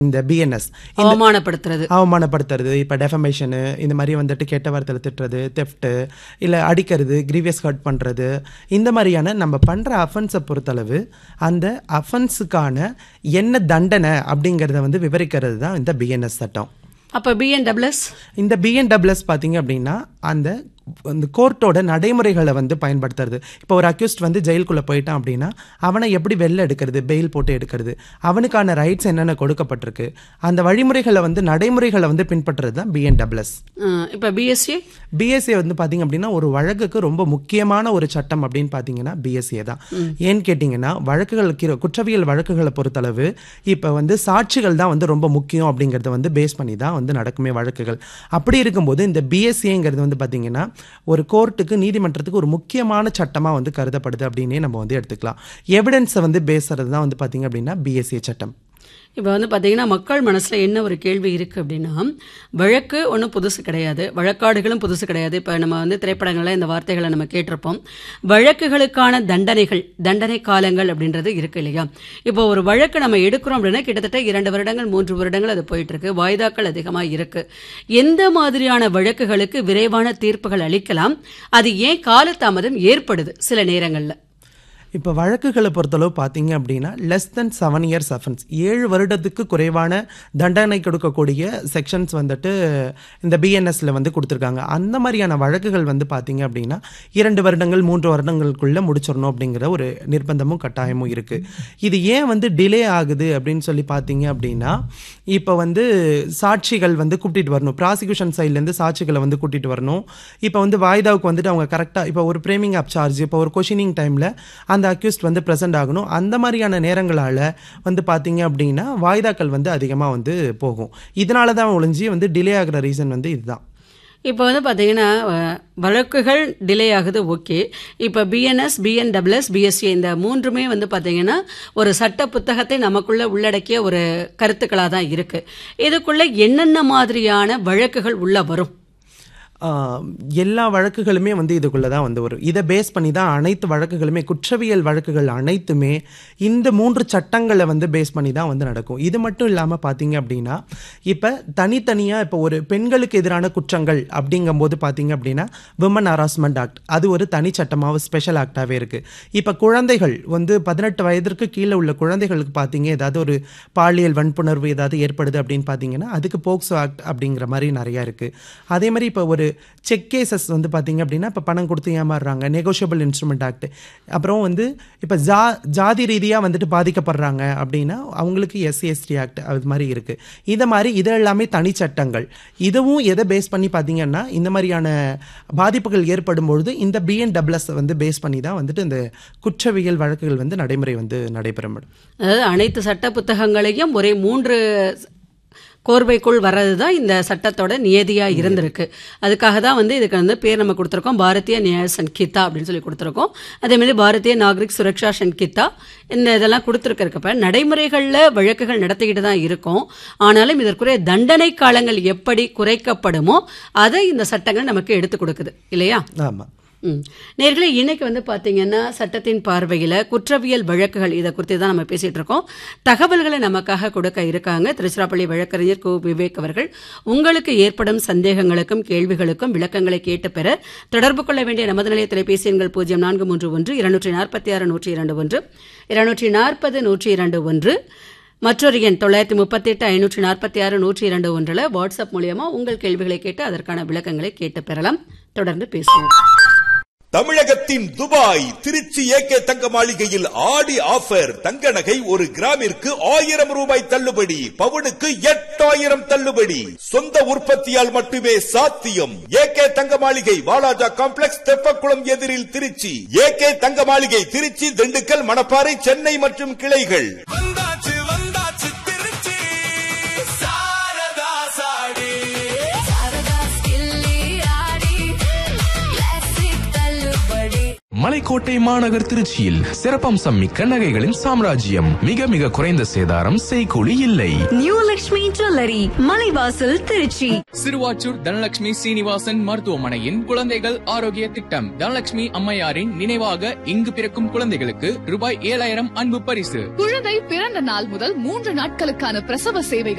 இந்த பிஎன்எஸ் அவமானப்படுத்துறது அவமானப்படுத்துறது இப்போ டெஃபமேஷனு இந்த மாதிரி வந்துட்டு கெட்ட வார்த்தையில் திட்டுறது தெஃப்ட்டு இல்லை அடிக்கிறது கிரீவியஸ் ஹர்ட் பண்ணுறது இந்த மாதிரியான நம்ம பண்ணுற அஃபென்ஸை பொறுத்தளவு அந்த அஃபென்ஸுக்கான என்ன தண்டனை அப்படிங்கிறத வந்து விவரிக்கிறது தான் இந்த பிஎன்எஸ் சட்டம் அப்ப பிஎன்டபிள்எஸ் இந்த பிஎன்டபிள்எஸ் பார்த்தீங்க அப்படின்னா அந்த அந்த கோர்ட்டோட நடைமுறைகளை வந்து பயன்படுத்துறது இப்போ ஒரு அக்யூஸ்ட் வந்து ஜெயிலுக்குள்ளே போயிட்டான் அப்படின்னா அவனை எப்படி வெளில எடுக்கிறது பெயில் போட்டு எடுக்கிறது அவனுக்கான ரைட்ஸ் என்னென்ன கொடுக்கப்பட்டிருக்கு அந்த வழிமுறைகளை வந்து நடைமுறைகளை வந்து பின்பற்றுறது தான் பிஎன்டபிள்எஸ் இப்ப பிஎஸ்சி பிஎஸ்சி வந்து பார்த்தீங்க அப்படின்னா ஒரு வழக்குக்கு ரொம்ப முக்கியமான ஒரு சட்டம் அப்படின்னு பார்த்தீங்கன்னா பிஎஸ்சியை தான் ஏன்னு கேட்டிங்கன்னா வழக்குகள் கி- குற்றவியல் வழக்குகளை பொறுத்தளவு இப்போ வந்து சாட்சிகள் தான் வந்து ரொம்ப முக்கியம் அப்படிங்கிறத வந்து பேஸ் பண்ணி தான் வந்து நடக்குமே வழக்குகள் அப்படி இருக்கும்போது இந்த பிஎஸ்சிங்கிறது வந்து பார்த்தீங்கன்னா ஒரு கோர்ட்டுக்கு நீதிமன்றத்துக்கு ஒரு முக்கியமான சட்டமாக வந்து கருதப்படுது அப்படின்னே நம்ம வந்து எடுத்துக்கலாம் எவிடன்ஸை வந்து பேசுறது தான் வந்து பார்த்தீங்க அப்படின்னா பிஎஸ்சி சட்டம் இப்போ வந்து பார்த்தீங்கன்னா மக்கள் மனசுல என்ன ஒரு கேள்வி இருக்கு அப்படின்னா வழக்கு ஒன்றும் புதுசு கிடையாது வழக்காடுகளும் புதுசு கிடையாது இப்போ நம்ம வந்து திரைப்படங்கள்ல இந்த வார்த்தைகளை நம்ம கேட்டிருப்போம் வழக்குகளுக்கான தண்டனைகள் தண்டனை காலங்கள் அப்படின்றது இருக்கு இல்லையா இப்போ ஒரு வழக்கு நம்ம எடுக்கிறோம் அப்படின்னா கிட்டத்தட்ட இரண்டு வருடங்கள் மூன்று வருடங்கள் அது போயிட்டு இருக்கு வாய்தாக்கள் அதிகமாக இருக்கு எந்த மாதிரியான வழக்குகளுக்கு விரைவான தீர்ப்புகள் அளிக்கலாம் அது ஏன் காலதாமதம் ஏற்படுது சில நேரங்கள்ல இப்போ வழக்குகளை பொறுத்தளவு பார்த்தீங்க அப்படின்னா less than seven years offence ஏழு வருடத்துக்கு குறைவான தண்டனை கொடுக்கக்கூடிய செக்ஷன்ஸ் வந்துட்டு இந்த பிஎன்எஸ்ல வந்து கொடுத்துருக்காங்க அந்த மாதிரியான வழக்குகள் வந்து பார்த்தீங்க அப்படின்னா இரண்டு வருடங்கள் மூன்று வருடங்களுக்குள்ள முடிச்சிடணும் அப்படிங்கிற ஒரு நிர்பந்தமும் கட்டாயமும் இருக்கு இது ஏன் வந்து டிலே ஆகுது அப்படின்னு சொல்லி பார்த்தீங்க அப்படின்னா இப்போ வந்து சாட்சிகள் வந்து கூட்டிட்டு வரணும் ப்ராசிக்யூஷன் சைட்லேருந்து சாட்சிகளை வந்து கூட்டிட்டு வரணும் இப்போ வந்து வாய்தாவுக்கு வந்துட்டு அவங்க கரெக்டாக இப்போ ஒரு பிரேமிங் அப் சார்ஜ் இப்போ ஒரு கொஷினிங் டைமில் அந்த அக்யூஸ்ட் வந்து ப்ரெசென்ட் ஆகணும் அந்த மாதிரியான நேரங்களால் வந்து பார்த்தீங்க அப்படின்னா வாய்தாக்கள் வந்து அதிகமாக வந்து போகும் இதனால தான் ஒழிஞ்சு வந்து டிலே ஆகிற ரீசன் வந்து இதுதான் இப்போ வந்து பார்த்தீங்கன்னா அஹ், வழக்குகள் டிலே ஆகுது ஓகே இப்போ பிஎன்எஸ் பிஎன்டபிள்எஸ் பிஎஸ்சி இந்த மூன்றுமே வந்து பார்த்தீங்கன்னா ஒரு சட்ட புத்தகத்தை நமக்குள்ள உள்ளடக்கிய ஒரு கருத்துக்களாக தான் இருக்கு இதுக்குள்ள என்னென்ன மாதிரியான வழக்குகள் உள்ள வரும் ஆஹ், எல்லா வழக்குகளுமே வந்து இதுக்குள்ளே தான் வந்து வரும் இதை பேஸ் பண்ணி தான் அனைத்து வழக்குகளுமே குற்றவியல் வழக்குகள் அனைத்துமே இந்த மூன்று சட்டங்களை வந்து பேஸ் பண்ணி தான் வந்து நடக்கும் இது மட்டும் இல்லாமல் பார்த்தீங்க அப்படின்னா இப்போ தனித்தனியாக இப்போ ஒரு பெண்களுக்கு எதிரான குற்றங்கள் அப்படிங்கும்போது பார்த்தீங்க அப்படின்னா விமன் ஹராஸ்மெண்ட் ஆக்ட் அது ஒரு தனி சட்டமாக ஸ்பெஷல் ஆக்டாகவே இருக்குது இப்போ குழந்தைகள் வந்து பதினெட்டு வயதிற்கு கீழே உள்ள குழந்தைகளுக்கு பார்த்தீங்க ஏதாவது ஒரு பாலியல் வன்புணர்வு ஏதாவது ஏற்படுது அப்படின்னு பார்த்தீங்கன்னா அதுக்கு போக்சோ ஆக்ட் அப்படிங்கிற மாதிரி நிறையா இருக்குது அதே மாதிரி இப்போ ஒரு செக் கேசஸ் வந்து பார்த்தீங்க அப்படின்னா இப்போ பணம் கொடுத்து ஏமாறுறாங்க நெகோஷியபிள் இன்ஸ்ட்ருமெண்ட் ஆக்ட் அப்புறம் வந்து இப்போ ஜா ஜாதி ரீதியாக வந்துட்டு பாதிக்கப்படுறாங்க அப்படின்னா அவங்களுக்கு எஸ்சி எஸ்டி ஆக்ட் அது மாதிரி இருக்குது இதை மாதிரி இது எல்லாமே தனி சட்டங்கள் இதுவும் எதை பேஸ் பண்ணி பார்த்தீங்கன்னா இந்த மாதிரியான பாதிப்புகள் ஏற்படும் பொழுது இந்த பிஎன்டபிள்எஸ் வந்து பேஸ் பண்ணி தான் வந்துட்டு இந்த குற்றவியல் வழக்குகள் வந்து நடைமுறை வந்து நடைபெறும் மேடம் அதாவது அனைத்து சட்ட புத்தகங்களையும் ஒரே மூன்று கோர்வைக்குள் வர்றது தான் இந்த சட்டத்தோட நியதியா இருந்திருக்கு அதுக்காக தான் வந்து இதுக்கு வந்து பேர் நம்ம கொடுத்துருக்கோம் பாரதிய நியாய சன்கிதா அப்படின்னு சொல்லி கொடுத்துருக்கோம் அதே மாதிரி பாரதிய நாகரிக் சுரக்ஷா சன்கிதா இந்த இதெல்லாம் கொடுத்துருக்கிறப்ப நடைமுறைகளில் வழக்குகள் நடத்திக்கிட்டு தான் இருக்கும் ஆனாலும் இதற்குரிய தண்டனை காலங்கள் எப்படி குறைக்கப்படுமோ அதை இந்த சட்டங்கள் நமக்கு எடுத்து கொடுக்குது இல்லையா ஆமாம் ம் நேர்களே இன்னைக்கு வந்து பார்த்தீங்கன்னா சட்டத்தின் பார்வையில் குற்றவியல் வழக்குகள் இதை குறித்து தான் நம்ம பேசிட்டு இருக்கோம் தகவல்களை நமக்காக கொடுக்க இருக்காங்க திருச்சிராப்பள்ளி வழக்கறிஞர் கு விவேக் அவர்கள் உங்களுக்கு ஏற்படும் சந்தேகங்களுக்கும் கேள்விகளுக்கும் விளக்கங்களை கேட்டு பெற தொடர்பு கொள்ள வேண்டிய நமது நிலைய தொலைபேசி எண்கள் பூஜ்ஜியம் நான்கு மூன்று ஒன்று இருநூற்றி நாற்பத்தி ஆறு நூற்றி இரண்டு ஒன்று இருநூற்றி நாற்பது நூற்றி இரண்டு ஒன்று மற்றொரு எண் தொள்ளாயிரத்தி முப்பத்தி எட்டு ஐநூற்றி நாற்பத்தி ஆறு நூற்றி இரண்டு ஒன்றில் வாட்ஸ்அப் மூலியமா உங்கள் கேள்விகளை கேட்டு அதற்கான விளக்கங்களை கேட்டு பெறலாம் தொடர்ந்து பேசுவோம் தமிழகத்தின் துபாய் திருச்சி ஏகே தங்க மாளிகையில் ஆடி ஆஃபர் தங்க நகை ஒரு கிராமிற்கு ஆயிரம் ரூபாய் தள்ளுபடி பவுனுக்கு எட்டாயிரம் தள்ளுபடி சொந்த உற்பத்தியால் மட்டுமே சாத்தியம் ஏகே தங்க மாளிகை வாலாஜா காம்ப்ளெக்ஸ் தெப்பக்குளம் எதிரில் திருச்சி ஏகே தங்க மாளிகை திருச்சி திண்டுக்கல் மணப்பாறை சென்னை மற்றும் கிளைகள் வந்தாச்சு வந்தாச்சு திருச்சி சாரதா சாடி சாரதா ஸ்கில்லி ஆடி கிளாசிக் தள்ளுபடி மலை மலைக்கோட்டை மாநகர் திருச்சியில் சிறப்பம்சம் மிக்க நகைகளின் சாம்ராஜ்யம் மிக மிக குறைந்த சேதாரம் செய்கூலி இல்லை நியூ லக்ஷ்மி ஜுவல்லரி மலைவாசல் திருச்சி சிறுவாச்சூர் தனலட்சுமி சீனிவாசன் மருத்துவமனையின் குழந்தைகள் ஆரோக்கிய திட்டம் தனலட்சுமி அம்மையாரின் நினைவாக இங்கு பிறக்கும் குழந்தைகளுக்கு ரூபாய் ஏழாயிரம் அன்பு பரிசு குழந்தை பிறந்த நாள் முதல் மூன்று நாட்களுக்கான பிரசவ சேவைகள்